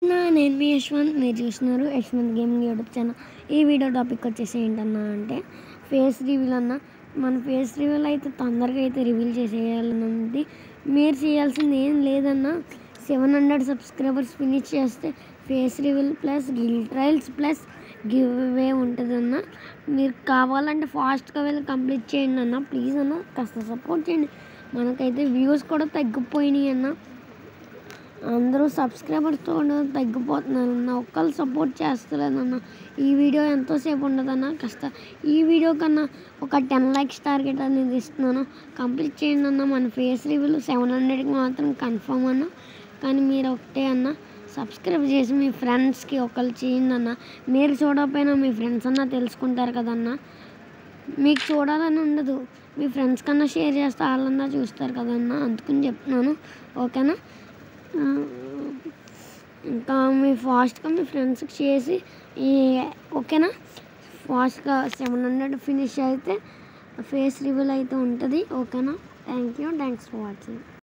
నా నేను మీ యశ్వంత్ మీరు చూస్తున్నారు యశ్వంత్ గేమింగ్ యూట్యూబ్ ఛానల్ ఈ వీడియో టాపిక్ వచ్చేసి ఏంటన్నా అంటే ఫేస్ రివీల్ అన్న మన ఫేస్ రివీల్ అయితే తొందరగా అయితే రివీల్ చేసేయాలని ఉంది మీరు చేయాల్సింది ఏం లేదన్నా సెవెన్ హండ్రెడ్ సబ్స్క్రైబర్స్ ఫినిష్ చేస్తే ఫేస్ రివీల్ ప్లస్ గిల్ ట్రయల్స్ ప్లస్ గివ్ అవే ఉంటుందన్న మీరు కావాలంటే ఫాస్ట్గా వెళ్ళి కంప్లీట్ చేయండి అన్న ప్లీజ్ అన్న కాస్త సపోర్ట్ చేయండి మనకైతే వ్యూస్ కూడా తగ్గిపోయినాయి అన్న అందరూ సబ్స్క్రైబర్స్ కూడా తగ్గిపోతున్నారు అన్న ఒక్కళ్ళు సపోర్ట్ చేస్తలేదన్న ఈ వీడియో ఎంతోసేపు ఉండదన్న కాస్త ఈ వీడియో కన్నా ఒక టెన్ లైక్స్ టార్గెట్ అనేది ఇస్తున్నాను కంప్లీట్ చేయండి అన్న మన ఫేస్ రివ్యూలు సెవెన్ హండ్రెడ్కి మాత్రం కన్ఫర్మ్ అన్న కానీ మీరు ఒకటే అన్న సబ్స్క్రైబ్ చేసి మీ ఫ్రెండ్స్కి ఒకళ్ళు చేయండి అన్న మీరు చూడకపోయినా మీ ఫ్రెండ్స్ అన్న తెలుసుకుంటారు కదన్న మీకు చూడాలని ఉండదు మీ ఫ్రెండ్స్ కన్నా షేర్ చేస్తే వాళ్ళన్నా చూస్తారు కదన్నా అందుకని చెప్తున్నాను ఓకేనా ఆ, ఇంకా మీ ఫాస్ట్గా మీ ఫ్రెండ్స్కి చేసి ఈ ఓకేనా ఫాస్ట్గా సెవెన్ హండ్రెడ్ ఫినిష్ అయితే ఫేస్ రివీల్ అయితే ఉంటుంది ఓకేనా thank you thanks for watching